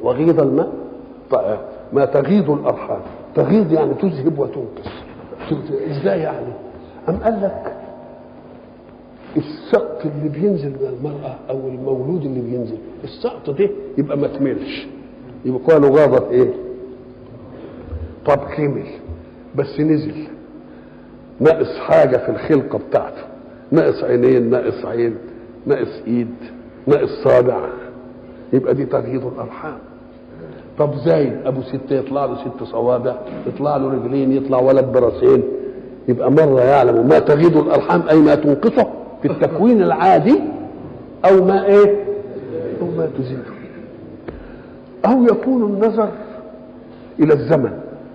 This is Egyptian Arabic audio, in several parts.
وغيض الماء طيب ما تغيض الارحام تغيض يعني تذهب وتنقص ازاي يعني ام قال لك السقط اللي بينزل من المرأة أو المولود اللي بينزل السقط ده يبقى ما كملش يبقى قالوا غاضت إيه؟ طب كمل بس نزل ناقص حاجة في الخلقة بتاعته ناقص عينين ناقص عين ناقص إيد ناقص صابع يبقى دي تغييض الأرحام طب زي أبو ستة يطلع له ست صوابع يطلع له رجلين يطلع ولد براسين يبقى مرة يعلم ما تغيض الأرحام أي ما تنقصه في التكوين العادي او ما ايه او ما تزيده او يكون النظر الى الزمن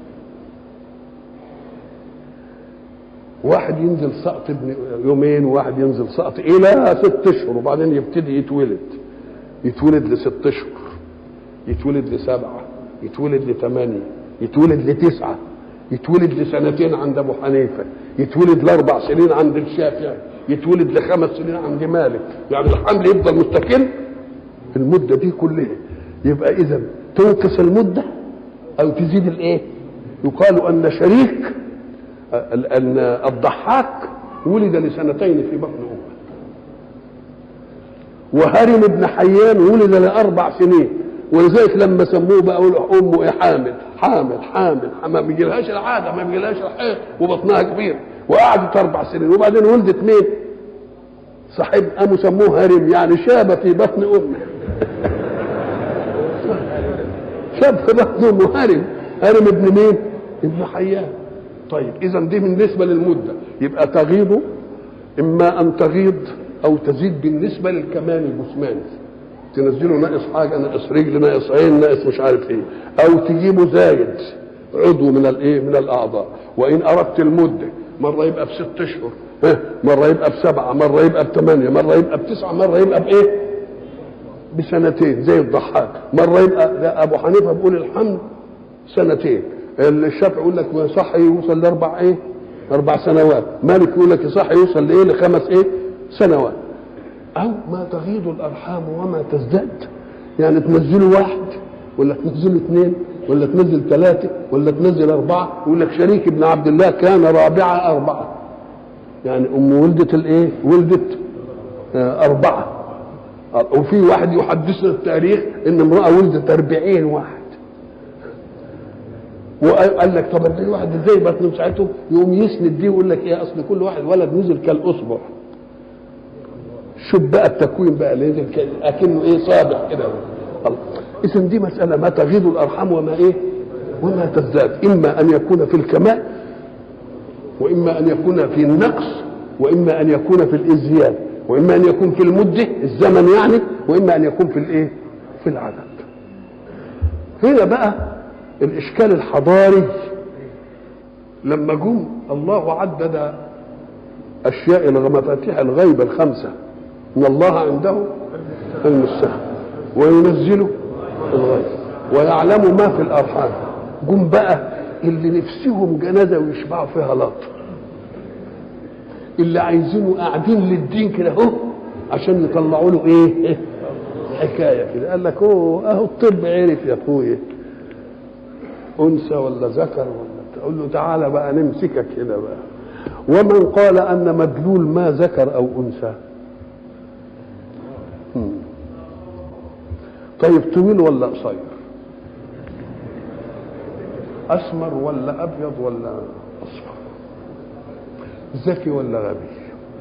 واحد ينزل سقط ابن يومين وواحد ينزل سقط الى ست اشهر وبعدين يبتدي يتولد يتولد لست اشهر يتولد لسبعه يتولد لثمانيه يتولد لتسعه يتولد لسنتين عند ابو حنيفه يتولد لاربع سنين عند الشافعي يتولد لخمس سنين عند مالك يعني الحمل يفضل مستقل في المده دي كلها يبقى اذا تنقص المده او تزيد الايه يقال ان شريك ان الضحاك ولد لسنتين في بطن امه وهرم ابن حيان ولد لاربع سنين ولذلك لما سموه بقى يقولوا امه ايه حامل حامل حامل ما بيجيلهاش العاده ما بيجيلهاش الحيض وبطنها كبير وقعدت اربع سنين وبعدين ولدت مين؟ صاحب قاموا سموه هرم يعني شاب في بطن امه شاب في بطن امه هرم هرم ابن مين؟ ابن حيان طيب اذا دي بالنسبه للمده يبقى تغيض اما ان تغيض او تزيد بالنسبه للكمال الجسماني تنزله ناقص حاجه ناقص رجل ناقص عين ناقص مش عارف ايه او تجيبه زايد عضو من الايه من الاعضاء وان اردت المده مره يبقى بست اشهر مره يبقى بسبعه مره يبقى بثمانيه مره يبقى بتسعه مره يبقى بايه بسنتين زي الضحاك مره يبقى ابو حنيفه بيقول الحمل سنتين الشافعي يقول لك صح يوصل لاربع ايه اربع سنوات مالك يقول لك صح يوصل لايه لخمس ايه سنوات او ما تغيض الارحام وما تزداد يعني تنزله واحد ولا تنزله اثنين ولا تنزل ثلاثة ولا تنزل أربعة يقول لك شريك ابن عبد الله كان رابعة أربعة يعني أم ولدت الإيه؟ ولدت آه أربعة وفي واحد يحدثنا التاريخ إن امرأة ولدت أربعين واحد وقال لك طب الواحد ازاي بطن ساعته يقوم يسند دي ويقول لك ايه اصل كل واحد ولد نزل كالاصبع شوف بقى التكوين بقى اللي نزل اكنه ايه صابع كده اذا دي مساله ما تغيض الارحام وما ايه وما تزداد اما ان يكون في الكمال واما ان يكون في النقص واما ان يكون في الازدياد واما ان يكون في المده الزمن يعني واما ان يكون في الايه في العدد هنا بقى الاشكال الحضاري لما جم الله عدد اشياء مفاتيح الغيب الخمسه ان الله عنده علم الساعه وينزل الغيب ويعلم ما في الارحام جم بقى اللي نفسهم جنازه ويشبعوا فيها لط اللي عايزينه قاعدين للدين كده اهو عشان يطلعوا له ايه حكايه كده قال لك اوه اهو الطب عرف يا اخويا انثى ولا ذكر ولا تقول له تعالى بقى نمسكك هنا بقى ومن قال ان مدلول ما ذكر او انثى طيب طويل ولا قصير اسمر ولا ابيض ولا اصفر ذكي ولا غبي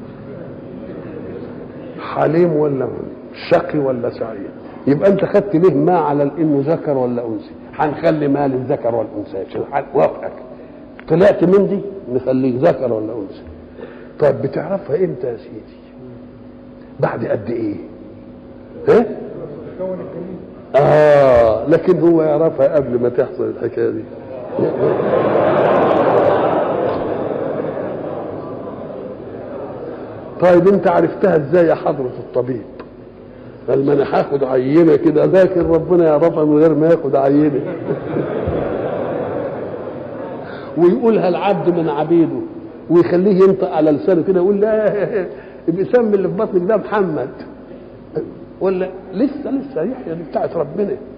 حليم ولا شقي ولا سعيد يبقى انت خدت ليه ما على انه ذكر ولا انثى هنخلي ما للذكر والانثى وافقك طلعت من دي نخليك ذكر ولا انثى طيب بتعرفها امتى يا سيدي بعد قد ايه ها اه لكن هو يعرفها قبل ما تحصل الحكايه دي طيب انت عرفتها ازاي يا حضرة الطبيب قال ما انا هاخد عينه كده لكن ربنا يعرفها من غير ما ياخد عينه ويقولها العبد من عبيده ويخليه ينطق على لسانه كده يقول لا بيسمي اللي في بطنك ده محمد ولا لسه لسه يحيى دي بتاعت ربنا